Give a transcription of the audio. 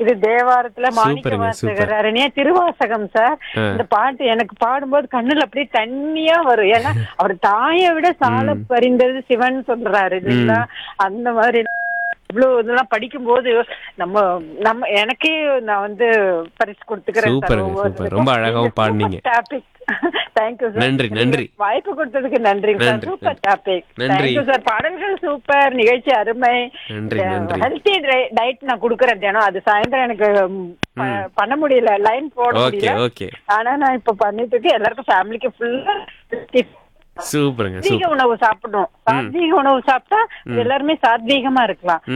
இது தேவாரத்துல மாணிக்க சூப்பருங்க, சூப்பர். வாசகர் அருணியா திருவாசகம் சார் ஆ. இந்த பாட்டு எனக்கு பாடும்போது கண்ணுல அப்படியே தண்ணியா வரும் ஏன்னா அவர் தாயை விட சால பறிந்தது சிவன் சொல்றாரு இல்லைங்களா அந்த மாதிரி இவ்வளவு இதெல்லாம் படிக்கும்போது நம்ம நம்ம எனக்கே நான் வந்து பரிசு கொடுத்துக்கிறேன் சூப்பருங்க, சூப்பர். ரொம்ப அழகாவும் பாடுனீங்க. டாபிக் தேங்க்யூ சார் நன்றி, நன்றி. வாய்ப்பு கொடுத்ததுக்கு நன்றி சார் நன்றி, சூப்பர் நன்றி. டாபிக் நன்றி. தேங்க்யூ சார் பாடல்கள் சூப்பர் நிகழ்ச்சி அருமை நன்றி, நன்றி. ஹெல்த்தி டயட் நான் கொடுக்குறேன் தினம் அது சாயந்தரம் எனக்கு ம், ப- பண்ண முடியல லைன் போட ஓகே முடியல ஓகே ஆனா நான் இப்ப பண்ணிட்டு இருக்கேன் எல்லாருக்கும் ஃபேமிலிக்கு ஃபுல்லா சூப்பருங்க சாத்வீக சூப்பர் உணவு சாப்பிடணும் சாத்வீக உணவு சாப்பிட்டா எல்லாருமே சாத்வீகமா இருக்கலாம்